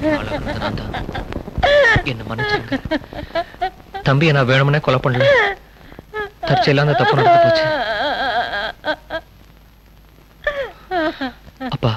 ஆளானது நான் தான் என்ன மன்னிச்சிருங்க தம்பியை நான் வேணும்னே கொலை பண்ணல தற்செயலாம் அந்த தப்பு நடந்து போச்சு அப்பா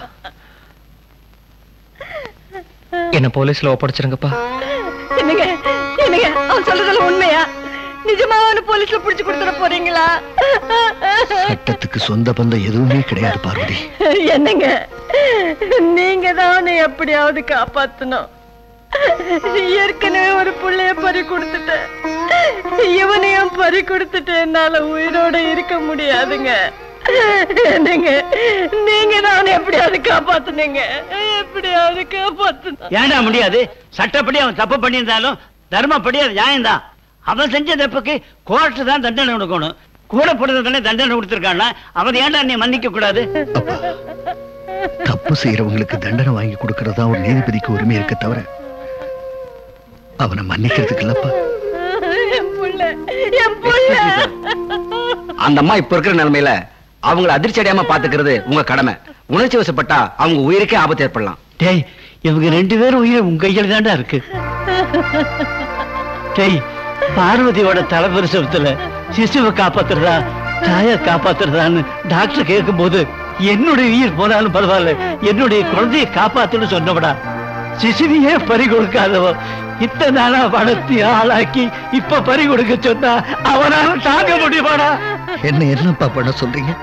என்ன போலீஸ்ல ஒப்படைச்சிருங்கப்பா என்னங்க என்னங்க அவன் சொல்றதெல்லாம் உண்மையா நிஜமா அவனை போலீஸ்ல புடிச்சு கொடுத்துட போறீங்களா சட்டத்துக்கு சொந்த பந்தம் எதுவுமே கிடையாது பார்வதி என்னங்க நீங்க தான் அவனை எப்படியாவது காப்பாத்தணும் ஏற்கனவே ஒரு புள்ளைய பறி கொடுத்துட்டேன் இவனையும் பறி கொடுத்துட்டு என்னால உயிரோட இருக்க முடியாதுங்க என்னங்க நீங்க தான் அவனை எப்படியாவது காப்பாத்துனீங்க எப்படியாவது காப்பாத்தணும் ஏன்டா முடியாது சட்டப்படி அவன் தப்பு பண்ணியிருந்தாலும் தர்மப்படி அது நியாயம்தான் அவன் செஞ்ச தப்புக்கு கோர்ட்டு தான் தண்டனை கொடுக்கணும் கூட போடுறதுல தண்டனை கொடுத்துருக்கான்னா அவன் ஏன்டா நீ மன்னிக்க கூடாது தப்பு செய்யறவங்களுக்கு தண்டனை வாங்கி கொடுக்கறதா ஒரு நீதிபதிக்கு உரிமை இருக்க தவிர அவனை மன்னிக்கிறதுக்கு இல்லப்பா என் புள்ள என் புள்ள அந்த அம்மா இப்ப இருக்கிற நிலைமையில அவங்கள அதிர்ச்சி அடையாம பாத்துக்கிறது உங்க கடமை உணர்ச்சி வசப்பட்டா அவங்க உயிருக்கே ஆபத்து ஏற்படலாம் டேய் இவங்க ரெண்டு பேரும் உயிர் உங்க கையில தான்டா இருக்கு டேய் பார்வதியோட தலைபரிசவத்துல சிசுவை காப்பாத்துறதா தாய காப்பாத்துறதான்னு டாக்டர் கேட்கும் போது என்னுடைய உயிர் போனாலும் பரவாயில்ல என்னுடைய குழந்தையை காப்பாத்துன்னு சொன்னவடா சிசுவையே பறி கொடுக்காதவ இத்தனை நாளா வளர்த்தி ஆளாக்கி இப்ப பறி கொடுக்க சொன்னா அவனால தாங்க முடியுமாடா என்ன என்னப்பா பண்ண சொல்றீங்க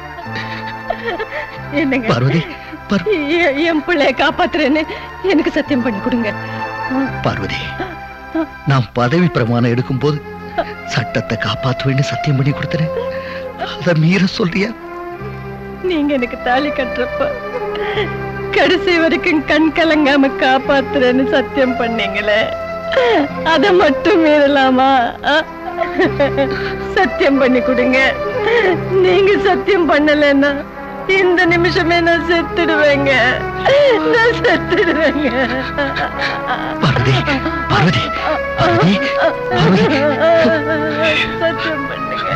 என்னங்க பார்வதி எ- என் பிள்ளைய காப்பாத்துறேன்னு எனக்கு சத்தியம் பண்ணி கொடுங்க பார்வதி நான் பதவி பிரமாணம் எடுக்கும் போது சட்டத்தை காப்பாத்துவேன்னு சத்தியம் பண்ணி கொடுத்தேன் அதை மீற சொல்றியா நீங்க எனக்கு தாலி கட்டுறப்ப கடைசி வரைக்கும் கண் கலங்காம காப்பாத்துறேன்னு சத்தியம் பண்ணீங்களே அத மட்டும் மீறலாமா ஆ? சத்தியம் பண்ணி கொடுங்க நீங்க சத்தியம் பண்ணலைன்னா இந்த நிமிஷமே நான் செத்துடுவேங்க நான் செத்துடுவேங்க பார்வதி பார்வதி பார்வதி பார்வதி சத்தியம் பண்ணுங்க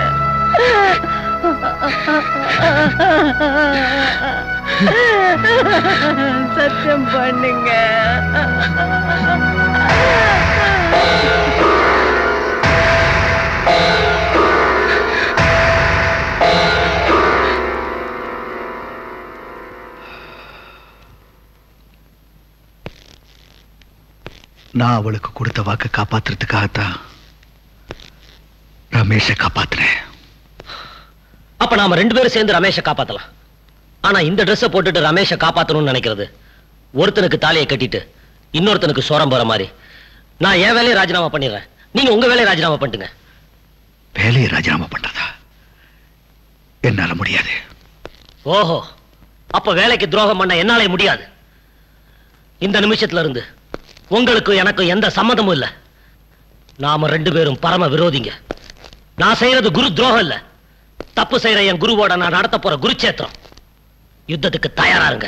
சத்தியம் பண்ணுங்க நான் அவளுக்கு கொடுத்த வாக்க காப்பாத்துறதுக்காகத்தான் ரமேஷை காப்பாத்துறேன் அப்ப நாம ரெண்டு பேரும் சேர்ந்து ரமேஷை காப்பாத்தலாம் ஆனா இந்த ட்ரெஸ்ஸை போட்டுட்டு ரமேஷை காப்பாத்தணும்னு நினைக்கிறது ஒருத்தனுக்கு தாலியை கட்டிட்டு இன்னொருத்தனுக்கு சோரம் போற மாதிரி நான் என் வேலையை ராஜினாமா பண்ணிடுறேன் நீங்க உங்க வேலையை ராஜினாமா பண்ணிட்டுங்க வேலையை ராஜினாமா பண்றதா என்னால முடியாது ஓஹோ அப்ப வேலைக்கு துரோகம் பண்ண என்னாலே முடியாது இந்த நிமிஷத்துல இருந்து உங்களுக்கு எனக்கு எந்த சம்மதமும் இல்ல நாம ரெண்டு பேரும் பரம விரோதிங்க நான் செய்யறது குரு துரோகம் இல்ல தப்பு செய்யற என் குருவோட நான் நடத்த போற குருச்சேத்திரம் யுத்தத்துக்கு தயாராருங்க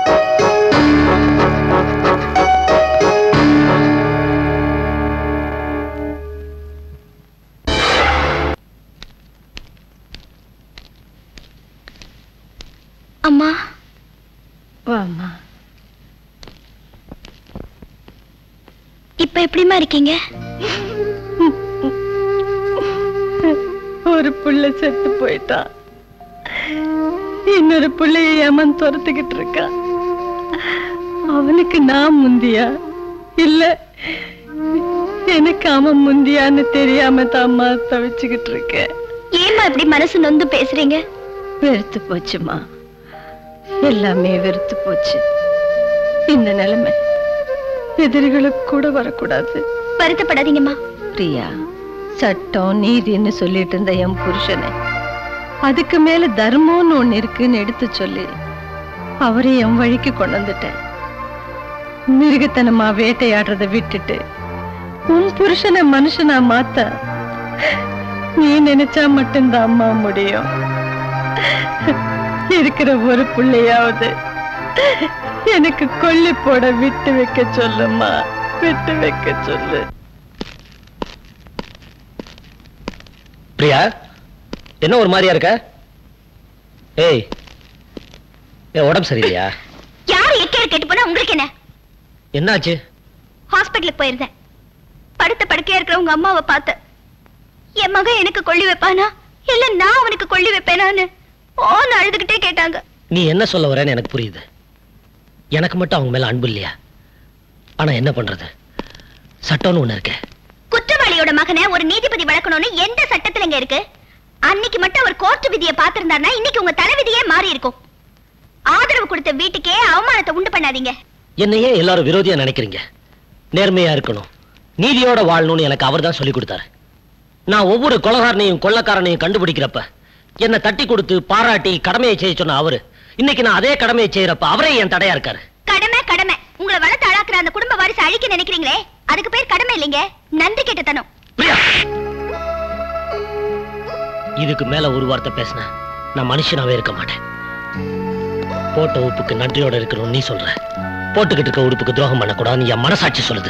அம்மா வாம்மா இப்ப எப்படிம்மா இருக்கீங்க ஒரு புள்ள செத்து போயிட்டான் இன்னொரு புள்ளைய ஏமன் துரத்துக்கிட்டு இருக்கா அவனுக்கு நான் முந்தியா இல்ல எனக்கு அவன் முந்தியான்னு தெரியாம தாம்மா தவிச்சுக்கிட்டு இருக்கேன் ஏம்மா இப்படி மனசு நொந்து பேசுறீங்க வெறுத்து போச்சுமா எல்லாமே வெறுத்து போச்சு இந்த நிலைமை எதிரிகளுக்கு கூட வரக்கூடாது வருத்தப்படாதீங்கம்மா பிரியா சட்டம் நீதின்னு சொல்லிட்டு இருந்த என் புருஷனை அதுக்கு மேல தர்மம்னு ஒண்ணு இருக்குன்னு எடுத்து சொல்லி அவரை என் வழிக்கு கொண்டு வந்துட்டேன் மிருகத்தனமா வேட்டையாடுறதை விட்டுட்டு உன் புருஷனை மனுஷனா மாத்த நீ நினைச்சா மட்டும்தான் அம்மா முடியும் இருக்கிற ஒரு புள்ளையாவது எனக்கு கொல்லி போட விட்டு வைக்க சொல்லுமா விட்டு வைக்க சொல்லு பிரியா என்ன ஒரு மாதிரியா இருக்க ஏய் ஏன் உடம்பு சரியில்லையா யார் எக்கேடு கேட்டு போனா உங்களுக்கு என்ன என்னாச்சு ஹாஸ்பிட்டலுக்கு போயிருந்தேன் படுத்த படுக்கையா இருக்கிற உங்க அம்மாவை பார்த்தேன் என் மகன் எனக்கு கொள்ளி வைப்பானா இல்ல நான் அவனுக்கு கொள்ளி வைப்பேனான்னு ஓன்னு அழுதுகிட்டே கேட்டாங்க நீ என்ன சொல்ல வரேன்னு எனக்கு புரியுது எனக்கு மட்டும் அவங்க மேல அன்பு இல்லையா ஆனா என்ன பண்றது சட்டம்னு ஒண்ணு இருக்கே குற்றவாளியோட மகனை ஒரு நீதிபதி வளர்க்கணும்னு எந்த சட்டத்துல இங்க இருக்கு அன்னைக்கு மட்டும் அவர் கோர்ட் விதியை பார்த்திருந்தாருன்னா இன்னைக்கு உங்க தலைவிதியே மாறி இருக்கும் ஆதரவு கொடுத்த வீட்டுக்கே அவமானத்தை உண்டு பண்ணாதீங்க என்னையே எல்லாரும் விரோதியா நினைக்கிறீங்க நேர்மையா இருக்கணும் நீதியோட வாழணும்னு எனக்கு அவர் தான் சொல்லி கொடுத்தாரு நான் ஒவ்வொரு கொலகாரனையும் கொள்ளக்காரனையும் கண்டுபிடிக்கிறப்ப என்னை தட்டி கொடுத்து பாராட்டி கடமையை செய்ய சொன்ன அவரு இன்னைக்கு நான் அதே கடமையை செய்யறப்ப அவரே என் தடையா இருக்காரு கடமை கடமை உங்களை வளர்த்து அழாக்குற அந்த குடும்ப வாரிசு அழிக்க நினைக்கிறீங்களே அதுக்கு பேர் கடமை இல்லைங்க நன்றி கெட்டத்தனம் பிரியா இதுக்கு மேல ஒரு வார்த்தை பேசின நான் மனுஷனாவே இருக்க மாட்டேன் போட்ட உப்புக்கு நன்றியோட இருக்கணும் நீ சொல்ற போட்டுக்கிட்டு இருக்க உடுப்புக்கு துரோகம் பண்ணக்கூடாதுன்னு என் மனசாட்சி சொல்லுது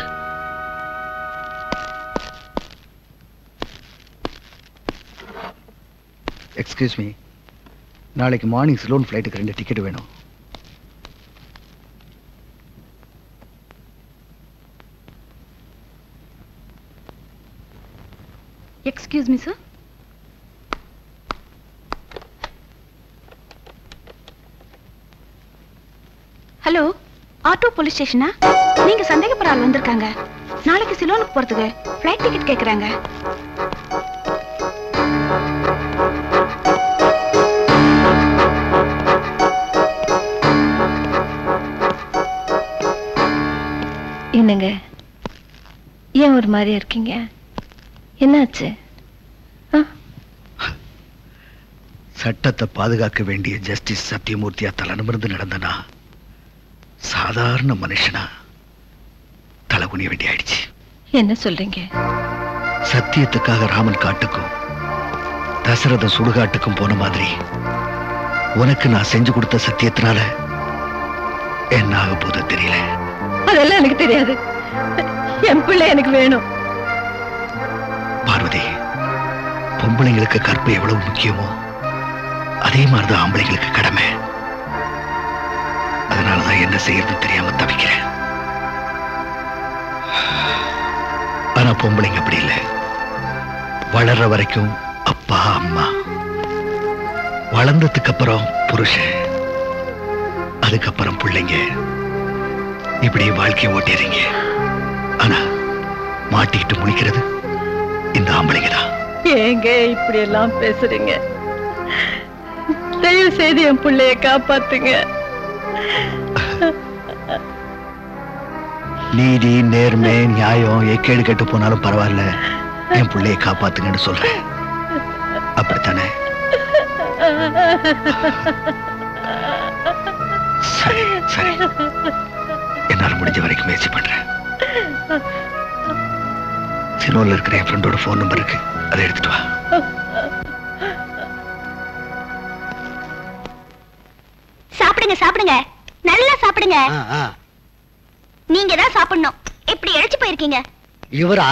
எக்ஸ்கியூஸ் மீ நாளைக்கு மார்னிங் சிலோன் ஃப்ளைட்டுக்கு ரெண்டு டிக்கெட் வேணும் excuse me sir hello auto police ஸ்டேஷனா நீங்க சந்தேகப்படுற ஆள் வந்திருக்காங்க நாளைக்கு சிலோனுக்கு போறதுக்கு ஃப்ளைட் டிக்கெட் கேக்குறாங்க என்னங்க ஏன் ஒரு மாதிரியா இருக்கீங்க என்னாச்சு ஆ சட்டத்தை பாதுகாக்க வேண்டிய ஜஸ்டிஸ் சத்தியமூர்த்தியா தலைநிமிர்ந்து நடந்தனா சாதாரண மனுஷனா தலை குனிய வேண்டி ஆயிடுச்சு என்ன சொல்றீங்க சத்தியத்துக்காக ராமன் காட்டுக்கும் தசரத சுடுகாட்டுக்கும் போன மாதிரி உனக்கு நான் செஞ்சு கொடுத்த சத்தியத்தினால என்ன ஆக போதோ தெரியல அதெல்லாம் எனக்கு தெரியாது என் பிள்ளை எனக்கு வேணும் பார்வதி பொம்பளைங்களுக்கு கற்பு எவ்வளவு முக்கியமோ அதே மாதிரிதான் ஆம்பளைங்களுக்கு கடமை அதனாலதான் என்ன செய்யறதுன்னு தெரியாம தவிக்கிறேன் ஆனா பொம்பளைங்க அப்படி இல்லை வளர்ற வரைக்கும் அப்பா அம்மா வளர்ந்ததுக்கு அப்புறம் புருஷன் அதுக்கப்புறம் பிள்ளைங்க இப்படி வாழ்க்கையை ஓட்டிடுறீங்க ஆனா மாட்டிக்கிட்டு முழிக்கிறது இந்த ஆம்பளைங்க தான் ஏங்க இப்படி எல்லாம் பேசுறீங்க தயவு செய்து என் பிள்ளைய காப்பாத்துங்க நீதி நேர்மை நியாயம் எக்கேடு கெட்டு போனாலும் பரவாயில்ல என் பிள்ளையை காப்பாத்துங்கன்னு சொல்றேன் அப்படித்தானே சரி சரி என்னால முடிஞ்ச வரைக்கும் முயற்சி பண்றேன் சிலோன்ல இருக்கிற என் ஃப்ரெண்டோட ஃபோன் நம்பர் இருக்கு அதை எடுத்துட்டு வா சாப்பிடுங்க சாப்பிடுங்க நல்லா சாப்பிடுங்க நீங்க தான் சாப்பிடணும் இப்படி இழைச்சு போயிருக்கீங்க இவரா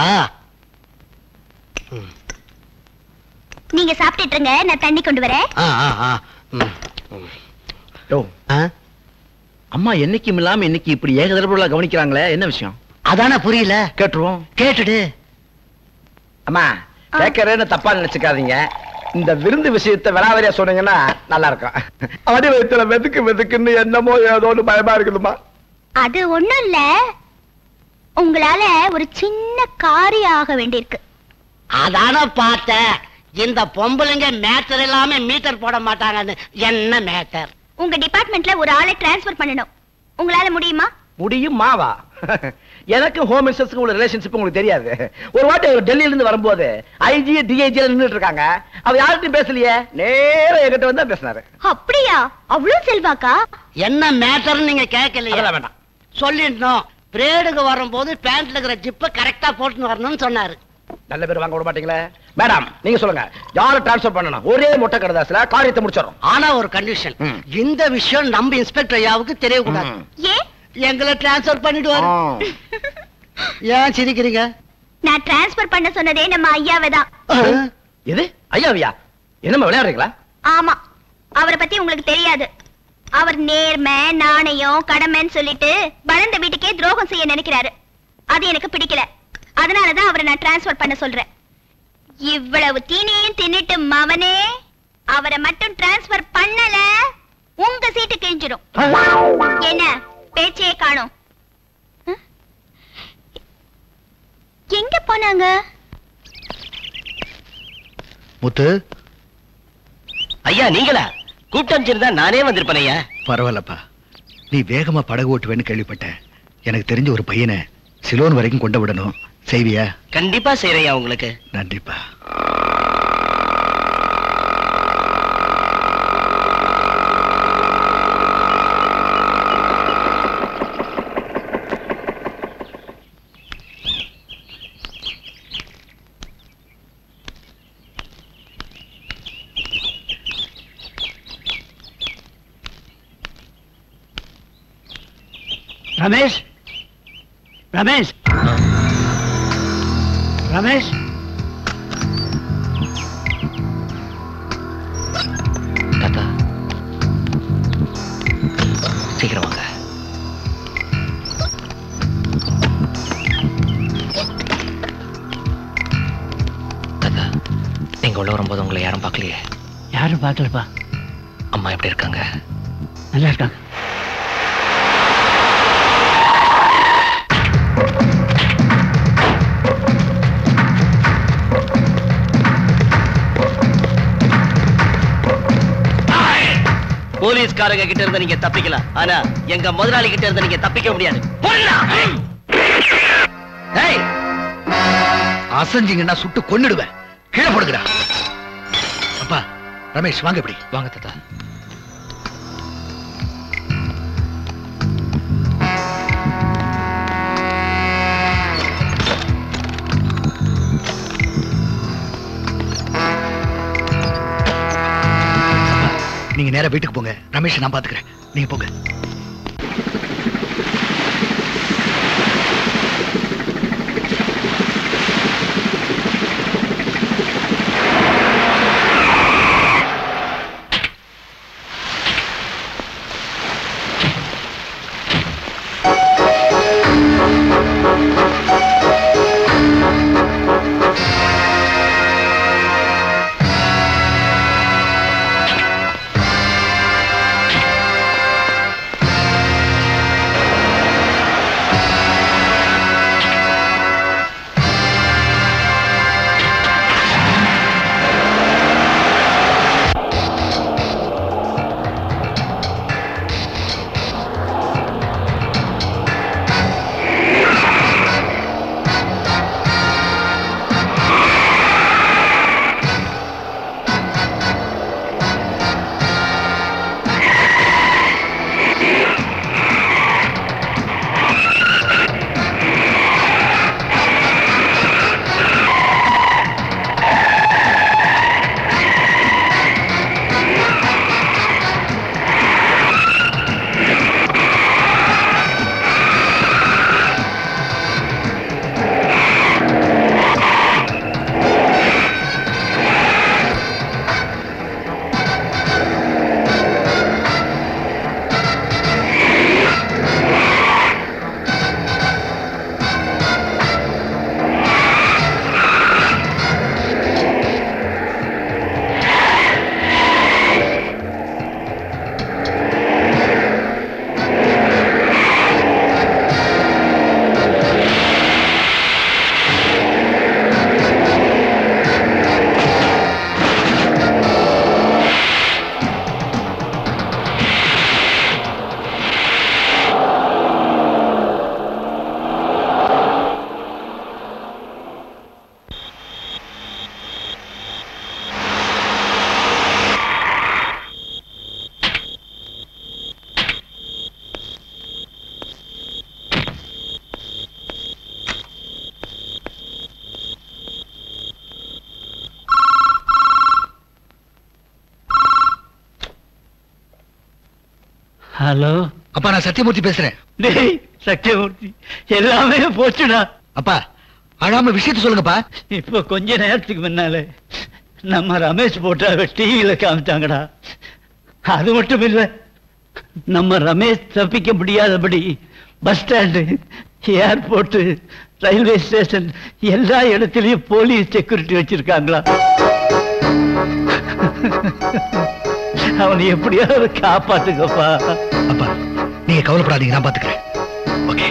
நீங்க சாப்பிட்டுட்டு இருங்க நான் தண்ணி கொண்டு வரேன் ஆ, ஆ, ஆ. ம். யோ, ஆ? அம்மா என்னைக்கும் இல்லாம இன்னைக்கு இப்படி ஏகதரப்புல கவனிக்கிறாங்களே என்ன விஷயம் அதானே புரியல கேட்டுருவோம் கேட்டுடு அம்மா கேட்கறேன்னு தப்பா நினைச்சுக்காதீங்க இந்த விருந்து விஷயத்தை விளாவரியா சொன்னீங்கன்னா நல்லா இருக்கும் அடி வயிற்றுல வெதுக்கு வெதுக்குன்னு என்னமோ ஏதோன்னு பயமா இருக்குதுமா அது ஒண்ணும் இல்ல உங்களால ஒரு சின்ன காரியம் ஆக வேண்டியிருக்கு அதான பார்த்தேன் இந்த பொம்பளைங்க மேட்டர் இல்லாம மீட்டர் போட மாட்டாங்கன்னு என்ன மேட்டர் உங்க டிபார்ட்மெண்ட்ல ஒரு ஆளை டிரான்ஸ்ஃபர் பண்ணணும் உங்களால முடியுமா முடியும் மாவா எனக்கு ஹோம் மினிஸ்டர்ஸ்க்கு உள்ள ரிலேஷன்ஷிப் உங்களுக்கு தெரியாது ஒரு வாட்டி அவர் டெல்லியில இருந்து வரும்போது ஐஜி டிஐஜி நின்னுட்டு இருக்காங்க அவர் யார்கிட்டயும் பேசலையே நேரா என்கிட்ட வந்து தான் பேசினாரு அப்படியா அவ்வளவு செல்வாக்கா என்ன மேட்டர்னு நீங்க கேட்கலையா அதெல்லாம் வேண்டாம் சொல்லிடணும் பிரேடுக்கு வரும்போது பேண்ட்ல இருக்கிற ஜிப்ப கரெக்டா போட்டுன்னு வரணும்னு சொன்னாரு நல்ல பேர் வாங்க விட மாட்டீங்களே மேடம் நீங்க சொல்லுங்க யாரை டிரான்ஸ்ஃபர் பண்ணணும் ஒரே மொட்டை கடைதாசில காரியத்தை முடிச்சிடறோம் ஆனா ஒரு கண்டிஷன் ம். இந்த விஷயம் நம்ம இன்ஸ்பெக்டர் ஐயாவுக்கு தெரியக்கூடாது ம். ஏன் எங்களை டிரான்ஸ்ஃபர் பண்ணிடுவாரு ஏன் சிரிக்கிறீங்க நான் டிரான்ஸ்ஃபர் பண்ண சொன்னதே நம்ம ஐயாவை தான் எது ஐயாவியா என்னம்மா விளையாடுறீங்களா ஆமா அவரை பத்தி உங்களுக்கு தெரியாது அவர் நேர்மை நாணயம் கடமைன்னு சொல்லிட்டு வளர்ந்த வீட்டுக்கே துரோகம் செய்ய நினைக்கிறாரு அது எனக்கு பிடிக்கல அதனாலதான் அவரை நான் டிரான்ஸ்ஃபர் பண்ண சொல்றேன் இவ்வளவு தீனியும் தின்னுட்டு மவனே அவரை மட்டும் டிரான்ஸ்ஃபர் பண்ணல உங்க சீட்டு கிழிஞ்சிடும் என்ன பேச்சே காணோம் ஹம்? எங்க போனாங்க முத்து ஐயா நீங்களா கூப்பிட்டு அனுப்பிச்சிருந்தா நானே வந்திருப்பேன் ஐயா பரவாயில்லப்பா நீ வேகமா படகு ஓட்டுவேன்னு கேள்விப்பட்டேன் எனக்கு தெரிஞ்ச ஒரு பையனை சிலோன் வரைக்கும் கொண்டு விடணும் செய்வியா கண்டிப்பா செய்யறையா உங்களுக்கு நன்றிப்பா ரமேஷ் ரமேஷ் ரமேஷ் தாத்தா சீக்கிரம் வாங்க தாத்தா நீங்க உள்ள வரும்போது உங்களை யாரும் பார்க்கலையே யாரும் பார்க்கலப்பா அம்மா எப்படி இருக்காங்க நல்லா இருக்காங்க போலீஸ்காரங்க கிட்ட இருந்து நீங்க தப்பிக்கலாம் ஆனா எங்க முதலாளி கிட்ட இருந்து நீங்க தப்பிக்க முடியாது போடா. ஏய், அசஞ்சிங்கன்னா சுட்டு கொன்னுடுவேன் கீழே போடுங்கடா அப்பா ரமேஷ் வாங்க இப்படி வாங்க தாத்தா நீங்க நேரா வீட்டுக்கு போங்க ரமேஷ் நான் பாத்துக்கிறேன் நீங்க போங்க ஹலோ அப்பா நான் சத்தியமூர்த்தி பேசுறேன் டேய் சத்தியமூர்த்தி எல்லாமே போச்சுடா அப்பா அழாம விஷயத்த சொல்லுங்கப்பா இப்போ கொஞ்ச நேரத்துக்கு முன்னால நம்ம ரமேஷ் போட்டாவை டிவியில காமிச்சாங்கடா அது மட்டும் இல்ல நம்ம ரமேஷ் தப்பிக்க முடியாதபடி bus stand airport railway station எல்லா இடத்துலயும் போலீஸ் செக்யூரிட்டி வச்சிருக்காங்களா அவனை எப்படியாவது காப்பாத்துக்கப்பா அப்பா நீங்க கவலைப்படாதீங்க நான் பாத்துக்கிறேன் ஓகே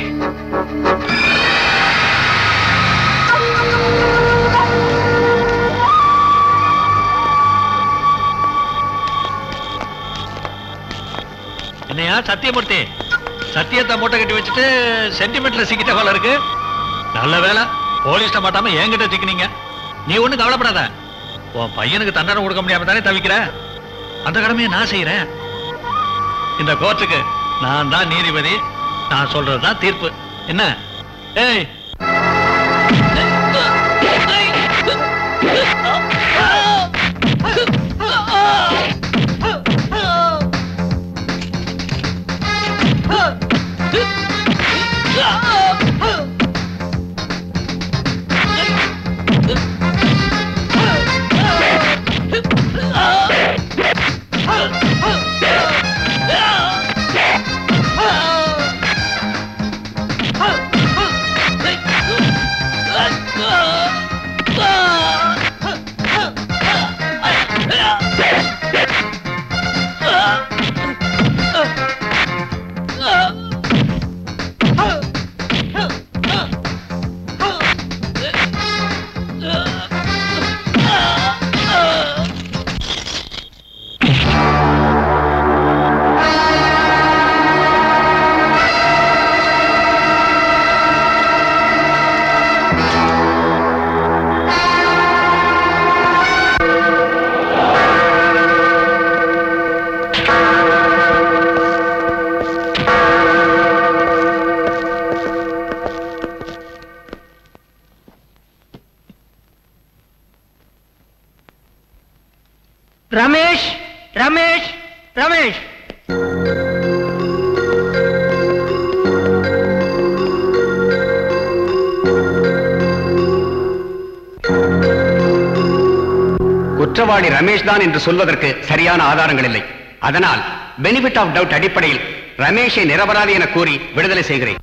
என்னையா சத்தியமூர்த்தி சத்தியத்தை மூட்டை கட்டி வச்சுட்டு சென்டிமெண்ட்ல சிக்கிட்ட போல இருக்கு நல்ல வேலை போலீஸ்ட மாட்டாம என்கிட்ட சிக்கினீங்க நீ ஒண்ணும் கவலைப்படாத உன் பையனுக்கு தண்டனை கொடுக்க முடியாம தானே தவிக்கிற அந்த கடமையை நான் செய்யறேன் இந்த கோர்ட்டுக்கு நான் தான் நீதிபதி நான் சொல்றதுதான் தீர்ப்பு என்ன ஏய் ரமேஷ் ரமேஷ் ரமேஷ் குற்றவாளி ரமேஷ் தான் என்று சொல்வதற்கு சரியான ஆதாரங்கள் இல்லை அதனால் பெனிஃபிட் ஆஃப் டவுட் அடிப்படையில் ரமேஷை நிரபராதி என கூறி விடுதலை செய்கிறேன்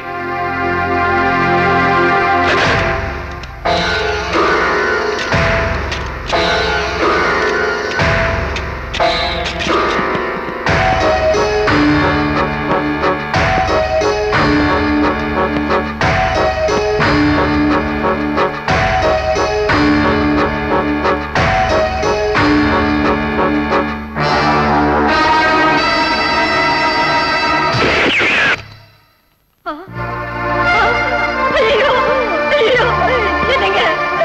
ஐயோ ஐயோ என்னங்க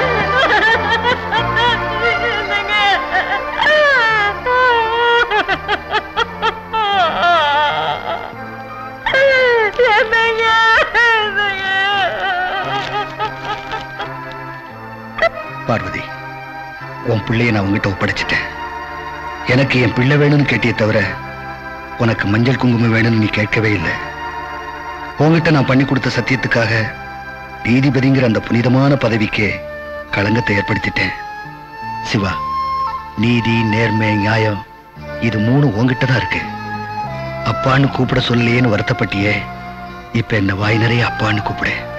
என்னங்க என்னங்க பார்வதி உன் பிள்ளைய நான் உங்ககிட்ட ஒப்படைச்சிட்டேன் எனக்கு என் பிள்ளை வேணும்னு கேட்டியே தவிர உனக்கு மஞ்சள் குங்குமம் வேணும்னு நீ கேட்கவே இல்லை உன்கிட்ட நான் பண்ணி கொடுத்த சத்தியத்துக்காக நீதிபதிங்கிற அந்த புனிதமான பதவிக்கே களங்கத்தை ஏற்படுத்திட்டேன் சிவா நீதி நேர்மை நியாயம் இது மூணு உன்கிட்ட தான் இருக்கு அப்பான்னு கூப்பிட சொல்லலையேன்னு வருத்தப்பட்டியே இப்ப என்ன வாய் நிறைய அப்பான்னு கூப்பிடு